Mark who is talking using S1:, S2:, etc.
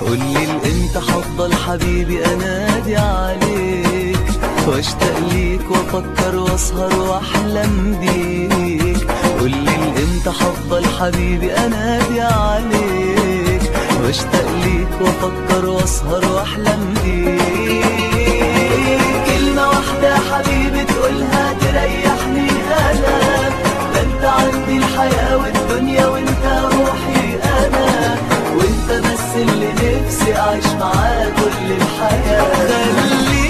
S1: قولي الامتى هفضل حبيبي انادي عليك واشتاق ليك وافكر واسهر واحلم بيك قولي الامتى هفضل حبيبي انادي عليك واشتاق ليك وافكر واسهر واحلم بيك كلمة واحدة يا حبيبي تقولها تريحني انا ده انت عندي الحياة والدنيا وانت روحي انا وانت بس اللي نفسي اعيش معاه كل الحياة خليك